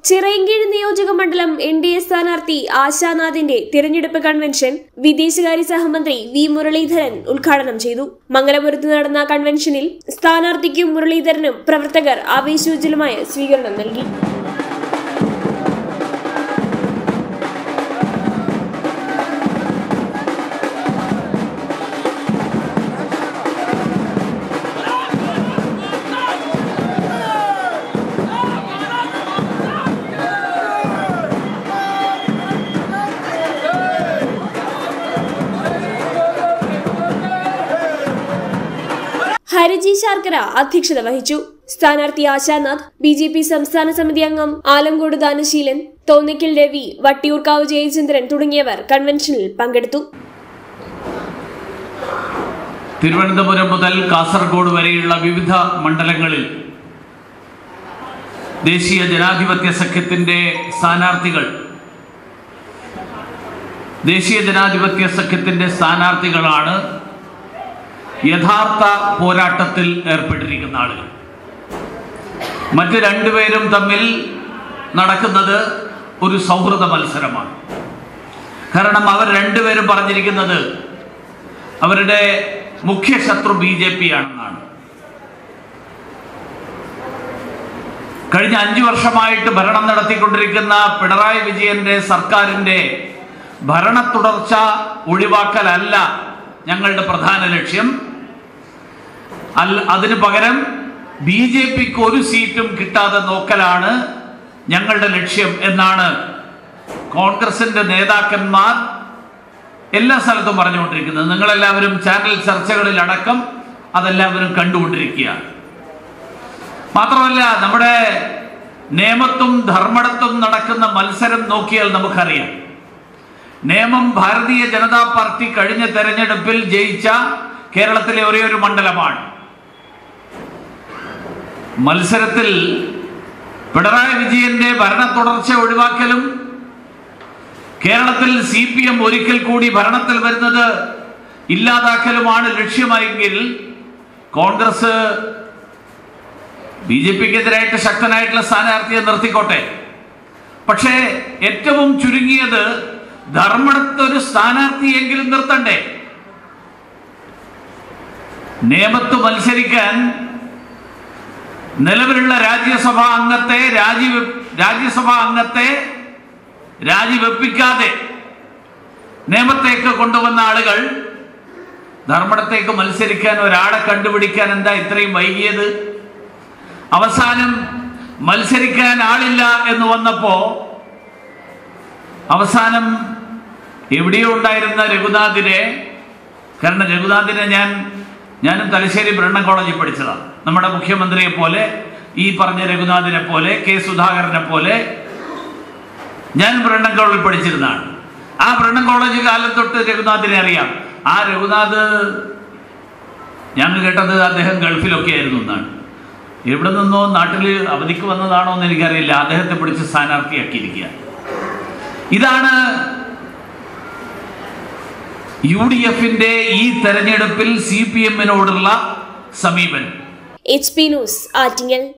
ചിറയൻകീഴ് നിയോജക മണ്ഡലം N D A സ്ഥാനാർത്ഥി ആശാനാഥിന്റെ തിരഞ്ഞെടുപ്പ് കൺവെൻഷൻ വിദേശകാര്യ സഹമന്ത്രി വി മുരളീധരൻ ഉദ്ഘാടനം ചെയ്തു മംഗലപുരത്ത് നടന്ന കൺവെൻഷനിൽ സ്ഥാനാർത്ഥിക്കും മുരളീധരനും പ്രവർത്തകർ ആവേശോജ്വലമായ സ്വീകരണം നൽകി ഹരിജി ശാർക്കര അധ്യക്ഷത വഹിച്ചു സ്ഥാനാർത്ഥി ആശാനാഥ് ബി ജെ പി സംസ്ഥാന സമിതി അംഗം ആലങ്കോട് ദാനശീലൻ തോന്നിക്കൽ രവി വട്ടിയൂർക്കാവ് ജയചന്ദ്രൻ തുടങ്ങിയവർ കൺവെൻഷനിൽ പങ്കെടുത്തു തിരുവനന്തപുരം മുതൽ കാസർഗോഡ് വരെയുള്ള വിവിധ മണ്ഡലങ്ങളിൽ ദേശീയ ജനാധിപത്യ സഖ്യത്തിന്റെ സ്ഥാനാർത്ഥികൾ ദേശീയ ജനാധിപത്യ സഖ്യത്തിന്റെ സ്ഥാനാർത്ഥികളാണ് യഥാർത്ഥ പോരാട്ടത്തിൽ ഏർപ്പെട്ടിരിക്കുന്ന ആളുകൾ മറ്റ് രണ്ടുപേരും തമ്മിൽ നടക്കുന്നത് ഒരു സൗഹൃദ മത്സരമാണ് കാരണം അവർ രണ്ടുപേരും പറഞ്ഞിരിക്കുന്നത് അവരുടെ മുഖ്യ ശത്രു ബി ജെ പി ആണെന്നാണ് കഴിഞ്ഞ അഞ്ചു വർഷമായിട്ട് ഭരണം നടത്തിക്കൊണ്ടിരിക്കുന്ന പിണറായി വിജയന്റെ സർക്കാരിന്റെ ഭരണ തുടർച്ച ഒഴിവാക്കലല്ല ഞങ്ങളുടെ പ്രധാന ലക്ഷ്യം അല്ല അതിനു പകരം ബി ജെ പിക്ക് ഒരു സീറ്റും കിട്ടാതെ നോക്കലാണ് ഞങ്ങളുടെ ലക്ഷ്യം എന്നാണ് കോൺഗ്രസിന്റെ നേതാക്കന്മാർ എല്ലാ സ്ഥലത്തും പറഞ്ഞുകൊണ്ടിരിക്കുന്നത് നിങ്ങളെല്ലാവരും ചാനൽ ചർച്ചകളിൽ അടക്കം അതെല്ലാവരും കണ്ടുകൊണ്ടിരിക്കുകയാണ് മാത്രമല്ല നമ്മുടെ നിയമത്തും ധർമ്മടത്തും നടക്കുന്ന മത്സരം നോക്കിയാൽ നമുക്കറിയാം നിയമം ഭാരതീയ ജനതാ പാർട്ടി കഴിഞ്ഞ തെരഞ്ഞെടുപ്പിൽ ജയിച്ച കേരളത്തിലെ ഒരേ ഒരു മണ്ഡലമാണ് മത്സരത്തിൽ പിണറായി വിജയന്റെ ഭരണ തുടർച്ച ഒഴിവാക്കലും കേരളത്തിൽ സി പി എം ഒരിക്കൽ കൂടി ഭരണത്തിൽ വരുന്നത് ഇല്ലാതാക്കലുമാണ് ലക്ഷ്യമായെങ്കിൽ കോൺഗ്രസ് ബി ജെ പിക്കെതിരായിട്ട് ശക്തനായിട്ടുള്ള സ്ഥാനാർത്ഥിയെ നിർത്തിക്കോട്ടെ പക്ഷേ ഏറ്റവും ചുരുങ്ങിയത് ധർമ്മടത്ത് ഒരു സ്ഥാനാർത്ഥിയെങ്കിലും നിർത്തണ്ടേ നിയമത്ത് മത്സരിക്കാൻ നിലവിലുള്ള രാജ്യസഭാ അംഗത്തെ രാജി രാജ്യസഭാ അംഗത്തെ രാജിവെപ്പിക്കാതെ നിയമത്തേക്ക് കൊണ്ടുവന്ന ആളുകൾ ധർമ്മടത്തേക്ക് മത്സരിക്കാൻ ഒരാളെ കണ്ടുപിടിക്കാൻ എന്താ ഇത്രയും വൈകിയത് അവസാനം മത്സരിക്കാൻ ആളില്ല എന്ന് വന്നപ്പോ അവസാനം എവിടെയോ ഉണ്ടായിരുന്ന രഘുനാഥിനെ കാരണം രഘുനാഥിനെ ഞാൻ ഞാനും തലശ്ശേരി ബ്രണ്ണൻ കോളേജിൽ പഠിച്ചതാണ് നമ്മുടെ മുഖ്യമന്ത്രിയെ പോലെ ഈ പറഞ്ഞ രഘുനാഥിനെ പോലെ കെ സുധാകരനെ പോലെ ഞാൻ ബ്രണ്ണൻ കോളേജിൽ പഠിച്ചിരുന്നതാണ് ആ ബ്രണ്ണൻ കോളേജ് കാലം തൊട്ട് രഘുനാഥിനെ അറിയാം ആ രഘുനാഥ് ഞങ്ങൾ കേട്ടത് അദ്ദേഹം ഗൾഫിലൊക്കെ ആയിരുന്നു എന്നാണ് എവിടെ നിന്നോ നാട്ടിൽ അവധിക്ക് വന്നതാണോ എന്ന് എനിക്കറിയില്ല അദ്ദേഹത്തെ പിടിച്ച് സ്ഥാനാർത്ഥിയാക്കിയിരിക്കുക ഇതാണ് യു ഡി എഫിന്റെ ഈ തെരഞ്ഞെടുപ്പിൽ സി പി എമ്മിനോടുള്ള സമീപനം എച്ച് പി ന്യൂസ് ആറ്റിങ്ങൽ